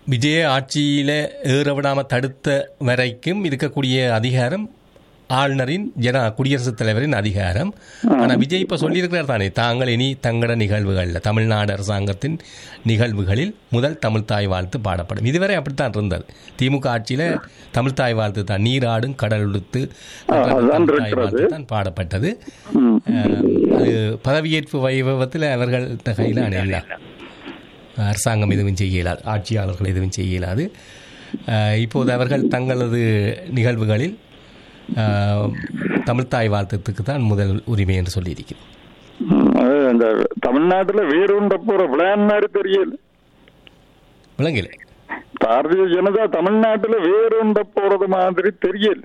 விஜய ஆட்சியில ஏற விடாம தடுத்த வரைக்கும் இருக்கக்கூடிய அதிகாரம் ஆளுநரின் ஜன குடியரசுத் தலைவரின் அதிகாரம் ஆனா விஜய் இப்ப சொல்லியிருக்கிறார் தானே தாங்கள் இனி தங்கட நிகழ்வுகள்ல தமிழ்நாடு அரசாங்கத்தின் நிகழ்வுகளில் முதல் தமிழ் தாய் வாழ்த்து பாடப்படும் இதுவரை அப்படித்தான் இருந்தது திமுக ஆட்சியில தமிழ் தாய் வாழ்த்து தான் நீராடும் கடல் உடுத்து அதுதான் தமிழ் தாய் இருக்கிறது. வாழ்த்து தான் பாடப்பட்டது ம். அஹ், அது பதவியேற்பு வைபவத்தில் அவர்கள் கையில் அணையல அரசாங்கம் எதுவும் செய்ய இயலாது ஆட்சியாளர்கள் எதுவும் செய்ய இயலாது அஹ், இப்போது அவர்கள் தங்களது நிகழ்வுகளில் அஹ், தமிழ்த்தாய் வாழ்த்தத்துக்கு தான் முதல் உரிமை என்று சொல்லியிருக்கிறோம் ம், அது இந்த தமிழ்நாட்டுல வேறுண்ட போற பிளான் மாதிரி தெரியல விளங்கல பாரதிய ஜனதா தமிழ்நாட்டுல வேறுண்ட போறது மாதிரி தெரியல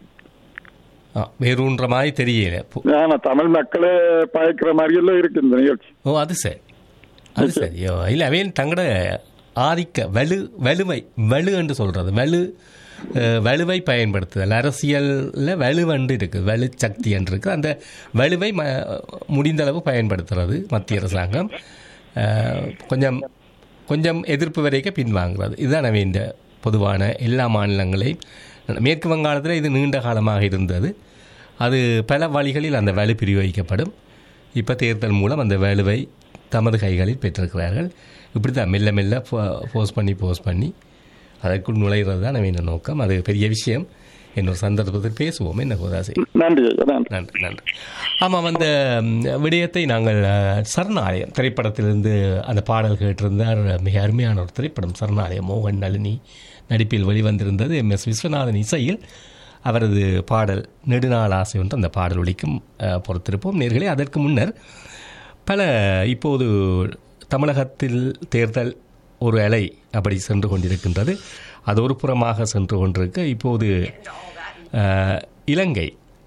ஆ, வேறூன்ற மாதிரி தெரியல பு- ஆனா தமிழ் மக்களே பயக்கிற மாதிரி எல்லாம் இருக்கு இந்த நிகழ்ச்சி ஓ அது சரி அது சரி ஓ இல்லை அவையில் தங்களோட ஆதிக்க வலு வலுவை வலு என்று சொல்றது வலு அஹ், வலுவை பயன்படுத்துதல் அரசியலில் வலுவண்டு இருக்குது வலு சக்தி என்று இருக்குது அந்த வலுவை ம முடிந்தளவு பயன்படுத்துறது மத்திய அரசாங்கம் அஹ், கொஞ்சம் கொஞ்சம் எதிர்ப்பு வரைக்கும் பின்வாங்குறது இதுதான் அவை இந்த பொதுவான எல்லா மாநிலங்களையும் மேற்கு வங்காளத்தில் இது நீண்ட காலமாக இருந்தது அது பல வழிகளில் அந்த வலு பிரயோகிக்கப்படும் இப்போ தேர்தல் மூலம் அந்த வலுவை தமது கைகளில் பெற்றிருக்கிறார்கள் இப்படி தான் மெல்ல மெல்ல போஸ் பண்ணி போஸ் பண்ணி அதற்குள் நுழைகிறது தான் நம்ம நோக்கம் அது பெரிய விஷயம் இன்னொரு சந்தர்ப்பத்தில் பேசுவோம் என்ன கோதாசி நன்றி ஐயா நன்றி நன்றி நன்றி ஆமாம் அந்த ம், விடயத்தை நாங்கள் அஹ், சரணாலயம் திரைப்படத்திலிருந்து அந்த பாடல் கேட்டிருந்தார் மிக அருமையான ஒரு திரைப்படம் சரணாலயம் மோகன் நளினி நடிப்பில் வெளிவந்திருந்தது எம் எஸ் விஸ்வநாதன் இசையில் அவரது பாடல் நெடுநாள் ஆசை ஒன்று அந்த பாடல் ஒலிக்கும் அஹ், பொறுத்திருப்போம் நேர்களே அதற்கு முன்னர் பல இப்போது தமிழகத்தில் தேர்தல் ஒரு அலை அப்படி சென்று கொண்டிருக்கின்றது அது ஒரு புறமாக சென்று கொண்டிருக்க இப்போது அஹ், இலங்கை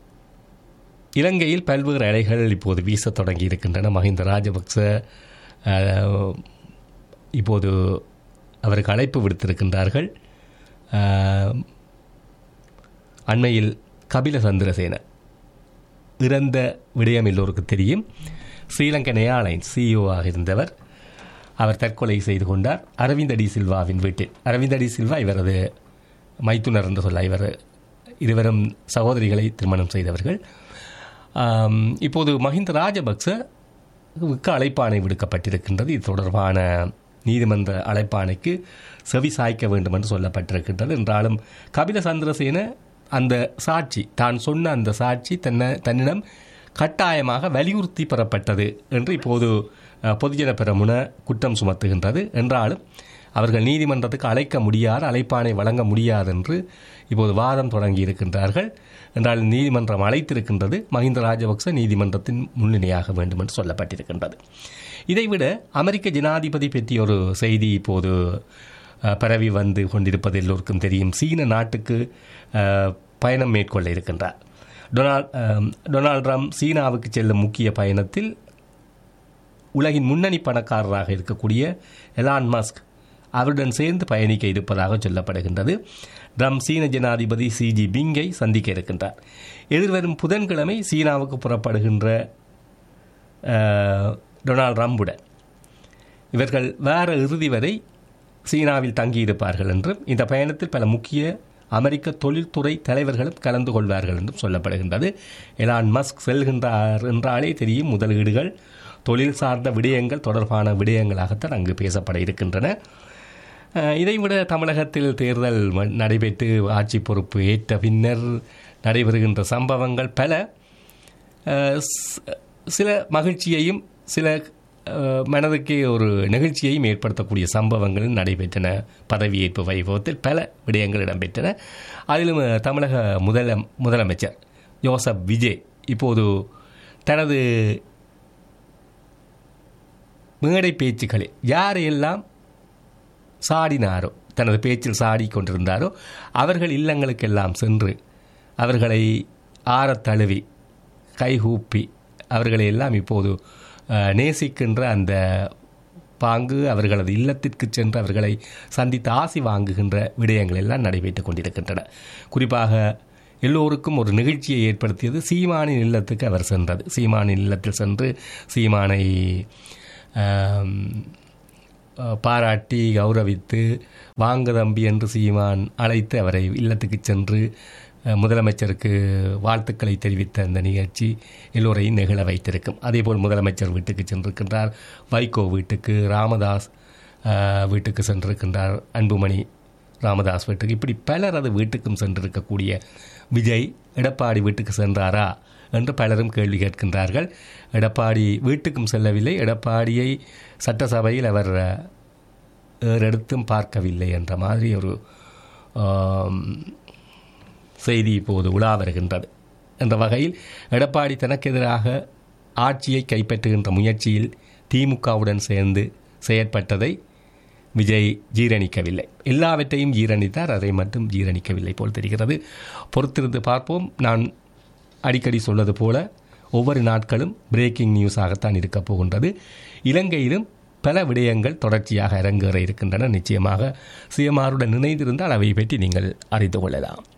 இலங்கையில் பல்வேறு அலைகள் இப்போது வீசத் தொடங்கி இருக்கின்றன மஹிந்த ராஜபக்ச அஹ், இப்போது அவருக்கு அழைப்பு விடுத்திருக்கின்றார்கள் அஹ், அண்மையில் கபில சந்திரசேன இறந்த விடயம் எல்லோருக்கு தெரியும் ஸ்ரீலங்கன் ஏர்லைன்ஸ் சிஇஓவாக இருந்தவர் அவர் தற்கொலை செய்து கொண்டார் அரவிந்த டி சில்வாவின் வீட்டில் அரவிந்த டி சில்வா இவரது மைத்துனர் என்று சொல்ல இவர் இருவரும் சகோதரிகளை திருமணம் செய்தவர்கள் ஆம், இப்போது மஹிந்த ராஜபக்சவுக்கு அழைப்பாணை விடுக்கப்பட்டிருக்கின்றது இது தொடர்பான நீதிமன்ற அழைப்பாணைக்கு செவி சாய்க்க வேண்டும் என்று சொல்லப்பட்டிருக்கின்றது என்றாலும் கபில சந்திரசேன அந்த சாட்சி தான் சொன்ன அந்த சாட்சி தன்னை தன்னிடம் கட்டாயமாக வலியுறுத்தி பெறப்பட்டது என்று இப்போது அஹ், பொதுஜன பெரமுன குற்றம் சுமத்துகின்றது என்றாலும் அவர்கள் நீதிமன்றத்துக்கு அழைக்க முடியாது அழைப்பானை வழங்க முடியாது என்று இப்போது வாதம் தொடங்கி இருக்கின்றார்கள் என்றால் நீதிமன்றம் அழைத்திருக்கின்றது மஹிந்த ராஜபக்ச நீதிமன்றத்தின் முன்னிலையாக வேண்டும் என்று சொல்லப்பட்டிருக்கின்றது இதைவிட அமெரிக்க ஜனாதிபதி பற்றிய ஒரு செய்தி இப்போது அஹ், பரவி வந்து கொண்டிருப்பது எல்லோருக்கும் தெரியும் சீன நாட்டுக்கு அஹ், பயணம் மேற்கொள்ள இருக்கின்றார் டொனால்ட் அஹ், டொனால்ட் ட்ரம்ப் சீனாவுக்கு செல்லும் முக்கிய பயணத்தில் உலகின் முன்னணி பணக்காரராக இருக்கக்கூடிய எலான் மஸ்க் அவருடன் சேர்ந்து பயணிக்க இருப்பதாக சொல்லப்படுகின்றது ட்ரம் சீன ஜனாதிபதி சி ஜி பிங்கை சந்திக்க இருக்கின்றார் எதிர்வரும் புதன்கிழமை சீனாவுக்கு புறப்படுகின்ற அஹ், டொனால்ட் ட்ரம்புடன் இவர்கள் வார இறுதி வரை சீனாவில் தங்கியிருப்பார்கள் என்றும் இந்த பயணத்தில் பல முக்கிய அமெரிக்க தொழில்துறை தலைவர்களும் கலந்து கொள்வார்கள் என்றும் சொல்லப்படுகின்றது எலான் மஸ்க் செல்கின்றார் என்றாலே தெரியும் முதலீடுகள் தொழில் சார்ந்த விடயங்கள் தொடர்பான விடயங்களாகத்தான் அங்கு பேசப்பட இருக்கின்றன அஹ், இதைவிட தமிழகத்தில் தேர்தல் ம- நடைபெற்று ஆட்சி பொறுப்பு ஏற்ற பின்னர் நடைபெறுகின்ற சம்பவங்கள் பல அஹ், ஸ்- சில மகிழ்ச்சியையும் சில அஹ், மனதுக்கே ஒரு நெகிழ்ச்சியையும் ஏற்படுத்தக்கூடிய சம்பவங்கள் நடைபெற்றன பதவியேற்பு வைபவத்தில் பல விடயங்கள் இடம்பெற்றன அதிலும் அஹ், தமிழக முதல முதலமைச்சர் ஜோசப் விஜய் இப்போது தனது மேடை பேச்சுக்களில் யாரையெல்லாம் சாடினாரோ தனது பேச்சில் சாடி கொண்டிருந்தாரோ அவர்கள் இல்லங்களுக்கெல்லாம் சென்று அவர்களை ஆறத் தழுவி கைகூப்பி அவர்களை எல்லாம் இப்போது அஹ், நேசிக்கின்ற அந்த பாங்கு அவர்களது இல்லத்திற்கு சென்று அவர்களை சந்தித்து ஆசி வாங்குகின்ற விடயங்கள் எல்லாம் நடைபெற்றுக் கொண்டிருக்கின்றன குறிப்பாக எல்லோருக்கும் ஒரு நிகழ்ச்சியை ஏற்படுத்தியது சீமானின் இல்லத்துக்கு அவர் சென்றது சீமானின் இல்லத்தில் சென்று சீமானை ஆம், அஹ், பாராட்டி கௌரவித்து வாங்க தம்பி என்று சீமான் அழைத்து அவரை இல்லத்துக்கு சென்று அஹ், முதலமைச்சருக்கு வாழ்த்துக்களை தெரிவித்த அந்த நிகழ்ச்சி எல்லோரையும் நெகிழ வைத்திருக்கும் அதேபோல் முதலமைச்சர் வீட்டுக்கு சென்றிருக்கின்றார் வைகோ வீட்டுக்கு ராமதாஸ் அஹ், வீட்டுக்கு சென்றிருக்கின்றார் அன்புமணி ராமதாஸ் வீட்டுக்கு இப்படி பலர் அது வீட்டுக்கும் சென்றிருக்கக்கூடிய விஜய் எடப்பாடி வீட்டுக்கு சென்றாரா என்று பலரும் கேள்வி கேட்கின்றார்கள் எடப்பாடி வீட்டுக்கும் செல்லவில்லை எடப்பாடியை சட்டசபையில் அவர் அஹ், ஏறெடுத்தும் பார்க்கவில்லை என்ற மாதிரி ஒரு ஆம், செய்தி இப்போது உலா வருகின்றது என்ற வகையில் எடப்பாடி தனக்கு எதிராக ஆட்சியை கைப்பற்றுகின்ற முயற்சியில் திமுகவுடன் சேர்ந்து செயற்பட்டதை விஜய் ஜீரணிக்கவில்லை எல்லாவற்றையும் ஜீரணித்தார் அதை மட்டும் ஜீரணிக்கவில்லை போல் தெரிகிறது பொறுத்திருந்து பார்ப்போம் நான் அடிக்கடி சொல்வது போல ஒவ்வொரு நாட்களும் பிரேக்கிங் நியூஸாகத்தான் இருக்கப் போகின்றது இலங்கையிலும் பல விடயங்கள் தொடர்ச்சியாக அரங்கேற இருக்கின்றன நிச்சயமாக சுயமாருடன் இணைந்திருந்தால் அவை பற்றி நீங்கள் அறிந்து கொள்ளலாம்